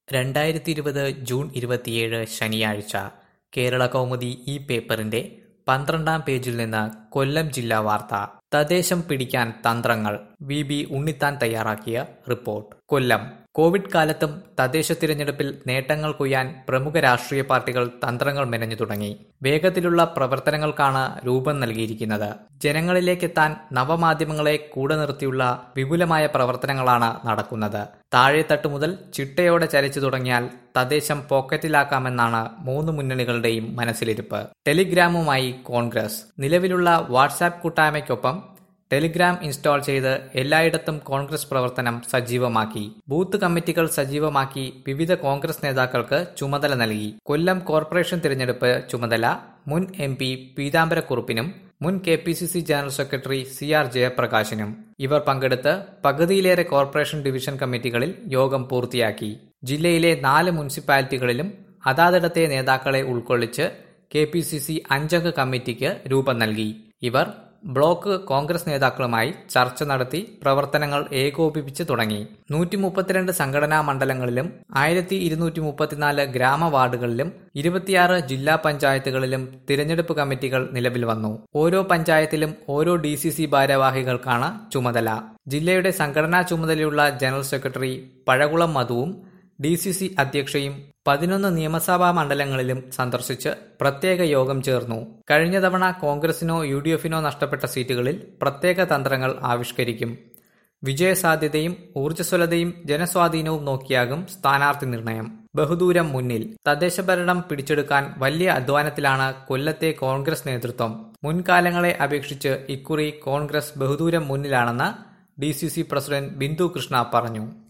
രണ്ടായിരത്തി ഇരുപത് ജൂൺ ഇരുപത്തിയേഴ് ശനിയാഴ്ച കേരള കൗമുദി ഈ പേപ്പറിന്റെ പന്ത്രണ്ടാം പേജിൽ നിന്ന് കൊല്ലം ജില്ലാ വാർത്ത തദ്ദേശം പിടിക്കാൻ തന്ത്രങ്ങൾ വി ബി ഉണ്ണിത്താൻ തയ്യാറാക്കിയ റിപ്പോർട്ട് കൊല്ലം കോവിഡ് കാലത്തും തദ്ദേശ തിരഞ്ഞെടുപ്പിൽ നേട്ടങ്ങൾ കൊയ്യാൻ പ്രമുഖ രാഷ്ട്രീയ പാർട്ടികൾ തന്ത്രങ്ങൾ മെനഞ്ഞു തുടങ്ങി വേഗത്തിലുള്ള പ്രവർത്തനങ്ങൾക്കാണ് രൂപം നൽകിയിരിക്കുന്നത് ജനങ്ങളിലേക്കെത്താൻ നവമാധ്യമങ്ങളെ കൂടെ നിർത്തിയുള്ള വിപുലമായ പ്രവർത്തനങ്ങളാണ് നടക്കുന്നത് താഴെത്തട്ട് മുതൽ ചിട്ടയോടെ ചലിച്ചു തുടങ്ങിയാൽ തദ്ദേശം പോക്കറ്റിലാക്കാമെന്നാണ് മൂന്ന് മുന്നണികളുടെയും മനസ്സിലിരിപ്പ് ടെലിഗ്രാമുമായി കോൺഗ്രസ് നിലവിലുള്ള വാട്സാപ്പ് കൂട്ടായ്മയ്ക്കൊപ്പം ടെലിഗ്രാം ഇൻസ്റ്റാൾ ചെയ്ത് എല്ലായിടത്തും കോൺഗ്രസ് പ്രവർത്തനം സജീവമാക്കി ബൂത്ത് കമ്മിറ്റികൾ സജീവമാക്കി വിവിധ കോൺഗ്രസ് നേതാക്കൾക്ക് ചുമതല നൽകി കൊല്ലം കോർപ്പറേഷൻ തിരഞ്ഞെടുപ്പ് ചുമതല മുൻ എം പി പീതാംബരക്കുറുപ്പിനും മുൻ K P C C general secretary C R ജയപ്രകാശിനും ഇവർ പങ്കെടുത്ത് പകുതിയിലേറെ കോർപ്പറേഷൻ ഡിവിഷൻ കമ്മിറ്റികളിൽ യോഗം പൂർത്തിയാക്കി ജില്ലയിലെ നാല് മുനിസിപ്പാലിറ്റികളിലും അതാതിടത്തെ നേതാക്കളെ ഉൾക്കൊള്ളിച്ച് കെ പി സി സി അഞ്ചംഗ കമ്മിറ്റിക്ക് രൂപം നൽകി ഇവർ ബ്ലോക്ക് കോൺഗ്രസ് നേതാക്കളുമായി ചർച്ച നടത്തി പ്രവർത്തനങ്ങൾ ഏകോപിപ്പിച്ച് തുടങ്ങി നൂറ്റി മുപ്പത്തിരണ്ട് സംഘടനാ മണ്ഡലങ്ങളിലും ആയിരത്തി ഇരുന്നൂറ്റി മുപ്പത്തിനാല് ഗ്രാമവാർഡുകളിലും ഇരുപത്തിയാറ് ജില്ലാ പഞ്ചായത്തുകളിലും തിരഞ്ഞെടുപ്പ് കമ്മിറ്റികൾ നിലവിൽ വന്നു ഓരോ പഞ്ചായത്തിലും ഓരോ ഡി സി സി ഭാരവാഹികൾക്കാണ് ചുമതല ജില്ലയുടെ സംഘടനാ ചുമതലയുള്ള ജനറൽ സെക്രട്ടറി പഴകുളം മധുവും ഡി സി സി അധ്യക്ഷയും പതിനൊന്ന് നിയമസഭാ മണ്ഡലങ്ങളിലും സന്ദർശിച്ച് പ്രത്യേക യോഗം ചേർന്നു കഴിഞ്ഞ തവണ കോൺഗ്രസിനോ യു ഡി എഫിനോ നഷ്ടപ്പെട്ട സീറ്റുകളിൽ പ്രത്യേക തന്ത്രങ്ങൾ ആവിഷ്കരിക്കും വിജയസാധ്യതയും ഊർജ്ജസ്വലതയും ജനസ്വാധീനവും നോക്കിയാകും സ്ഥാനാർത്ഥി നിർണയം ബഹുദൂരം മുന്നിൽ തദ്ദേശഭരണം പിടിച്ചെടുക്കാൻ വലിയ അധ്വാനത്തിലാണ് കൊല്ലത്തെ കോൺഗ്രസ് നേതൃത്വം മുൻകാലങ്ങളെ അപേക്ഷിച്ച് ഇക്കുറി കോൺഗ്രസ് ബഹുദൂരം മുന്നിലാണെന്ന് ഡി പ്രസിഡന്റ് ബിന്ദു കൃഷ്ണ പറഞ്ഞു